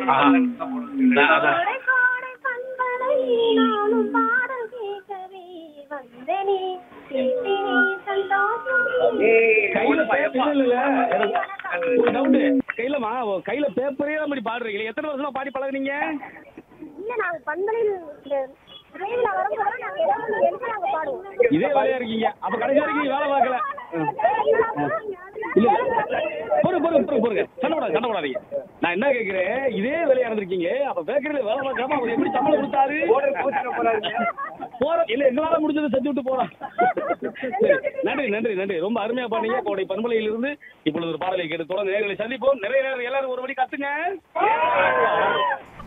ஆஹா. நான் அதான். கோடை கோடை கண்களை நானும் பாடல் கேட்கவே வந்தனே கேட்டேனே சந்தோஷமே கையில பேப்பர் இல்ல இல்ல எனக்கு ஒரு டவுட் கையிலமா கையில பேப்பரே அப்படி பாடுறீங்களே எத்தனை வருஷமா பாடி பழகுனீங்க இல்ல நாங்க பண்பலையில் இந்த விரைவில் வரும்போது நாங்க ஏதாவது ஒண்ணு எழுதி நாங்க பாடுவோம் இதே வேலையா இருக்கீங்க அப்ப கடைசி வரைக்கும் வேலை பார்க்கல இல்ல இல்ல பொறு பொறு பொறு பொறுங்க சண்டை போடாது சண்டை போடாதீங்க நான் என்ன கேக்குறேன் இதே வேலையா இருந்திருக்கீங்க அப்ப பேக்கரியில வேலை பார்க்காம அவர் எப்படி சம்பளம் கொடுத்தாரு போற இல்ல எங்களால முடிஞ்சதை செஞ்சு விட்டு போறோம் சரி, நன்றி நன்றி நன்றி ரொம்ப அருமையா பண்ணீங்க கோடை பண்பலையில் இருந்து இப்பொழுது ஒரு பாடலை கேட்டு தொடர்ந்து நேர்களை சந்திப்போம் நிறைய நேரம் எல்லாரும் ஒரு மணி கத்துங்க